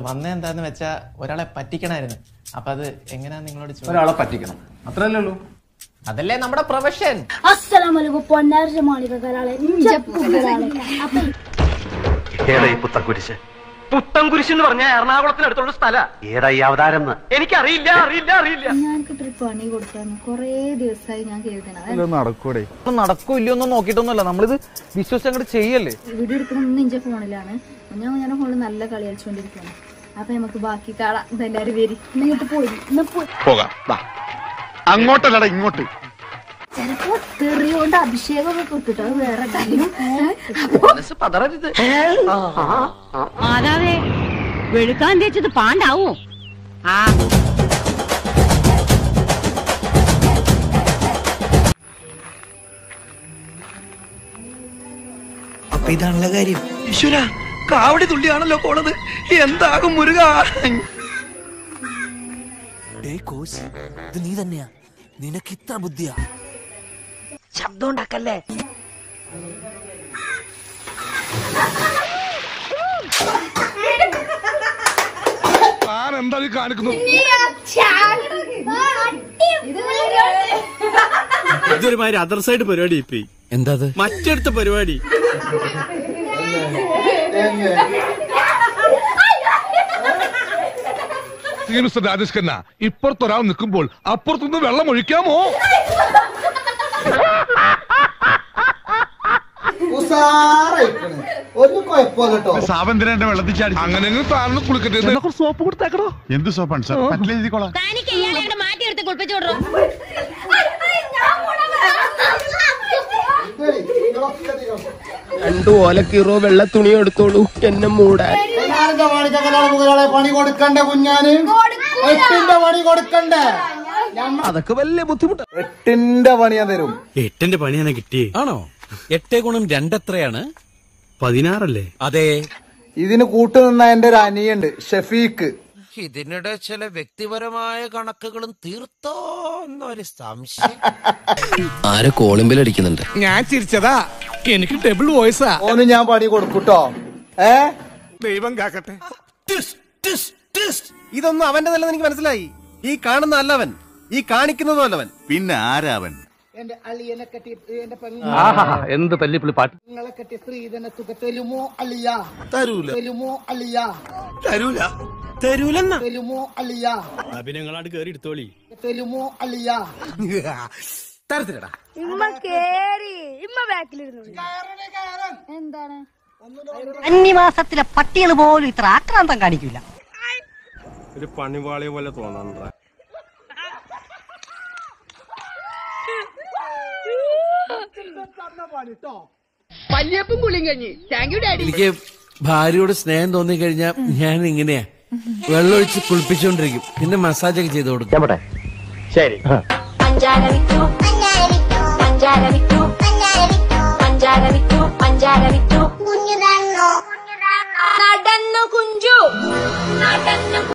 വന്ന എന്താന്ന് വെച്ചാ ഒരാളെ പറ്റിക്കണായിരുന്നു അപ്പൊ അത് എങ്ങനെയാ നിങ്ങളോട് ചോദിച്ചത് ഒരാളെ പറ്റിക്കണം അത്രല്ലേ ഉള്ളൂ അതല്ലേ നമ്മുടെ പ്രൊഫഷൻ അസ്സലാമലൈക്കും പൊന്നാര മാളികക്കാരാളെ ചെപ്പുകളാണ് അപ്പൊ ഏടാ ഈ പുത്തൻകുരിശ് പുത്തൻകുരിശ് എന്ന് പറഞ്ഞ എറണാകുളത്തിനടുത്തുള്ള സ്ഥല ഏടാ ഈ അവതാരം എനിക്കറിയില്ല അറിയില്ല അറിയില്ല ഞാനൊരു പണി കൊടുത്താണ് കുറേ ദിവസമായി ഞാൻ കേൾക്കണം നടക്കൂടെ നടക്കോ ഇല്ലയോ ഒന്നും നോക്കിയിട്ടൊന്നുമല്ല നമ്മളിത് വിശ്വസിച്ച് അങ്ങോട്ട് ചെയ്യല്ലേ വീഡിയോ എടുക്കണമെന്ന് എന്റെ ഫോണിലാണ് ഞാൻ ഞാൻ ഫോണിൽ നല്ല കളി കളിച്ചുകൊണ്ടിരിക്കുകയാണ് അപ്പൊ നമുക്ക് ബാക്കി കാണാം ഇതെല്ലാരും വരി എന്നിട്ട് പോയി എന്നാ പോയി പോകാം വാ. അങ്ങോട്ടല്ലടാ ഇങ്ങോട്ട് ചിലപ്പോ തെറിയോണ്ട് അഭിഷേകമൊക്കെ കിട്ടിട്ടോ അത് വേറെ കാര്യം മനസ്സ് പതറരുത് മാതാവേ വെളുക്കാൻ തേച്ചത് പാണ്ടാവോ ആ അപ്പൊ ഇതാണുള്ള കാര്യം ഈശ്വര കാവടി തുള്ളിയാണല്ലോ പോണത് എന്താകും മുരുക കോശി ഇത് നീ തന്നെയാ നിനക്ക് ഇത്ര ബുദ്ധിയാ ശബ്ദം ഉണ്ടാക്കല്ലേ താൻ എന്താ ഈ കാണിക്കുന്നു ഇതൊരുമാതിരി അതർ സൈഡ് പരിപാടി ഇപ്പൊ എന്താ മറ്റടുത്ത പരിപാടി ഈ മിസ്റ്റർ രാജേഷ് ഖന്ന ഇപ്പുറത്തൊരാൾ നിൽക്കുമ്പോൾ അപ്പുറത്തുനിന്ന് വെള്ളം ഒഴിക്കാമോ ഒരു കുഴപ്പമില്ല സാവന്തിനെ വെള്ളത്തിൽ ചാടി അങ്ങനെ താഴ്ന്ന് കുളിക്കട്ടെ സോപ്പ് കൊടുത്തേക്കണോ എന്ത് സോപ്പാണ് സാർ പറ്റിലെഴുതിക്കോളാം തനിക്ക് ഇയാളെ മാറ്റിയെടുത്ത് കുളിപ്പിച്ചോടോ രണ്ടു ഓലക്കീറോ വെള്ള തുണി എടുത്തോളൂ എന്നെ മൂടാൻ പണി കൊടുക്കണ്ടേ കുഞ്ഞാന് എട്ടിന്റെ പണി കൊടുക്കണ്ടേ അതൊക്കെ വലിയ ബുദ്ധിമുട്ട് എട്ടിന്റെ പണി ഞാൻ തരും എട്ടിന്റെ പണിയാണ് കിട്ടിയേ ആണോ എട്ടേ ഗുണം രണ്ടെത്രയാണ് പതിനാറല്ലേ അതെ ഇതിന് കൂട്ടുനിന്ന എന്റെ ഒരു അനിയുണ്ട് ഷഫീഖ് ഇതിനിടെ ചില വ്യക്തിപരമായ കണക്കുകളും തീർത്തോ എന്നൊരു സംശയം ആരെ കോളിമ്പിൽ അടിക്കുന്നുണ്ട് ഞാൻ ചിരിച്ചതാ എനിക്ക് ഡബിൾ വോയിസാ ഓന് ഞാൻ പണി കൊടുക്കൂട്ടോ ഏ ദൈവം കാക്കട്ടെ ഇതൊന്നും അവന്റെ നല്ലത് എനിക്ക് മനസ്സിലായി ഈ കാണുന്ന അല്ലവൻ ഈ കാണിക്കുന്നതും അല്ലവൻ പിന്നെ ആരാവൻ എന്റെ അളിയനെ കെട്ടി എന്റെ എന്ത് തല്ലിപ്പിളി പാട്ട് പെങ്ങളെ കെട്ടി സ്ത്രീധന തുക തെലുമോ അളിയ തരൂല തെലുമോ അളിയ തരൂല തരൂലെന്ന തെലുമോ അളിയ അഭിനങ്ങളാട് കേറി എടുത്തോളി തെലുമോ അളിയ തരത്തിലടാ ഇമ്മ കേറി ഇമ്മ ബാക്കിലിരുന്നു എന്താണ് അന്യമാസത്തിലെ പട്ടികൾ പോലും ഇത്ര ആക്രാന്തം കാണിക്കില്ല ഒരു പണിവാളി പോലെ തോന്നണ്ട എനിക്ക് ഭാര്യയോട് സ്നേഹം തോന്നി കഴിഞ്ഞാൽ ഞാൻ ഇങ്ങനെയാ വെള്ളമൊഴിച്ച് കുളിപ്പിച്ചോണ്ടിരിക്കും പിന്നെ മസാജ് ഒക്കെ ചെയ്ത് കൊടുക്കും ശരി അഞ്ചാര വിറ്റു അഞ്ചാര വിറ്റു